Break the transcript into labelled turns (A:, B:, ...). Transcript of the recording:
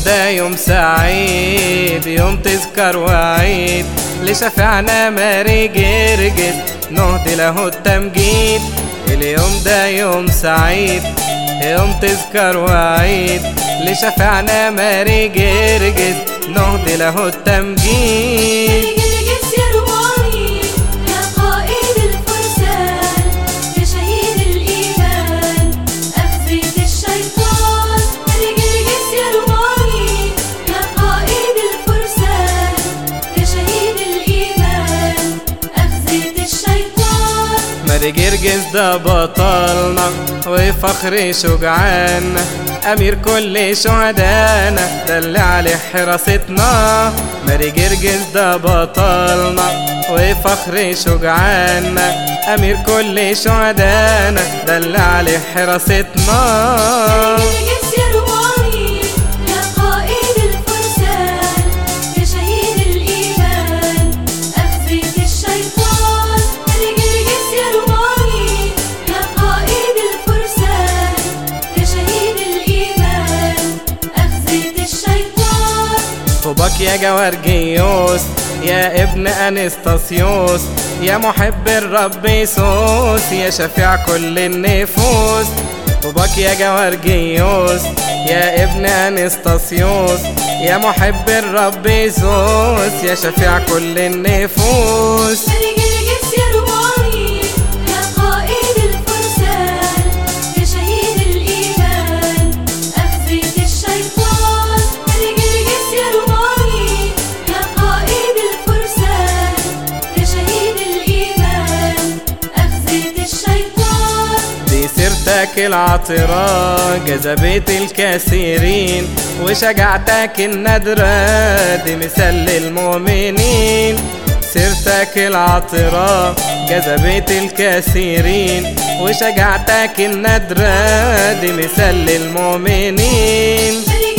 A: ده يوم سعيد يوم تذكر وعيد لشفعنا ماري جرجس نهدي له التمجيد اليوم ده يوم سعيد يوم تذكر وعيد لشفعنا ماري جرجس نهدي له التمجيد
B: جرجس يا روماني يا قائد الفرسان يا شهيد الإيمان أخزيت الشيطان جرجس يا روماني يا قائد الفرسان يا شهيد الإيمان أخزيت الشيطان
A: ماري جرجس ده بطلنا وفخر شجعان أمير كل شهدانا ده اللي عليه حراستنا ماري جرجس ده بطلنا وفخر شجعان أمير كل شهدانا ده اللي عليه حراستنا
B: جرجس يا روماني يا قائد الفرسان يا شهيد الإيمان أخزيت الشيطان جرجس يا روماني يا قائد الفرسان يا شهيد الإيمان أخزيت الشيطان
A: طوبك يا جوارجيوس يا ابن انستاسيوس يا محب الرب يسوس يا شفيع كل النفوس طوبك يا جوارجيوس يا ابن انستاسيوس يا محب الرب يسوس يا شفيع كل النفوس
B: جرجس يا روماني يا قائد الفرسان يا شهيد الإيمان أخزيت الشيطان جرجس يا روماني يا قائد الفرسان يا شهيد الإيمان أخزيت الشيطان
A: دي سيرتك العطرة جذبت الكثيرين وشجعتك النادرة دي مثال للمؤمنين سيرتك العطرة جذبت الكثيرين وشجعتك النادرة دي مثال للمؤمنين
B: جرجس